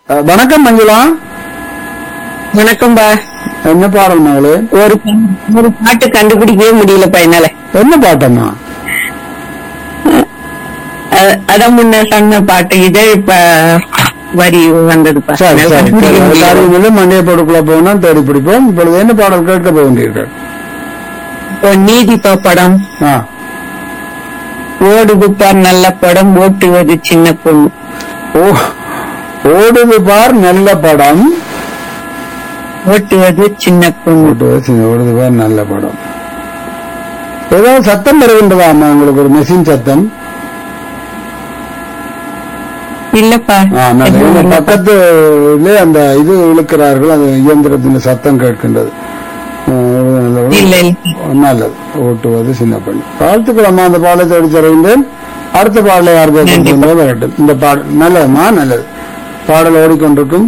அஹ், வணக்கம் மஞ்சுளா வணக்கம்பா என்ன பாடல் மகளே ஒரு ஒரு பாட்டு கண்டுபிடிக்கவே முடியலப்பா என்னால என்ன பாட்டம்மா அ- அதான் முன்ன சொன்ன பாட்டு இதே இப்ப வரி வந்ததுப்பா சரி என்னால சரி கண்டுபிடிக்க முடியல. எல்லாரும் வந்து மண்டைய போட்டுக்குள்ள போனா தேடி பிடிப்போம் இப்பொழுது என்ன பாடல் கேட்க போகின்றீர்கள் இப்போ நீதிப்பா படம் ஆ ஓடுதுப்பா நல்ல படம் ஓட்டுவது சின்ன பொண்ணு ஓ ஓடுது பார் நல்ல படம் ஓட்டுவது சின்ன பொண்ணு ஓட்டுவது சின்ன- ஓடுது பார் நல்ல படம் ஏதாவது சத்தம் வருகின்றதா அம்மா உங்களுக்கு ஒரு மெஷின் சத்தம் இல்லப்பா ஆ, நல்ல. எங்க பக்கத்துல அந்த இது இழுக்கிறார்கள் அந்த இயந்திரத்தின் சத்தம் கேட்கின்றது ஆ, நல்ல படம். இல்ல இல்ல நல்லது ஓட்டுவது சின்ன பெண் வாழ்த்துக்கள் அம்மா அந்த பாடலை தேடி தருகின்றேன் அடுத்த பாடலை யார் கேட்கின்றோ வரட்டும் இந்த பாடல் நல்லதுமா நல்லது பாடல் ஓடிக்கொண்டிருக்கும்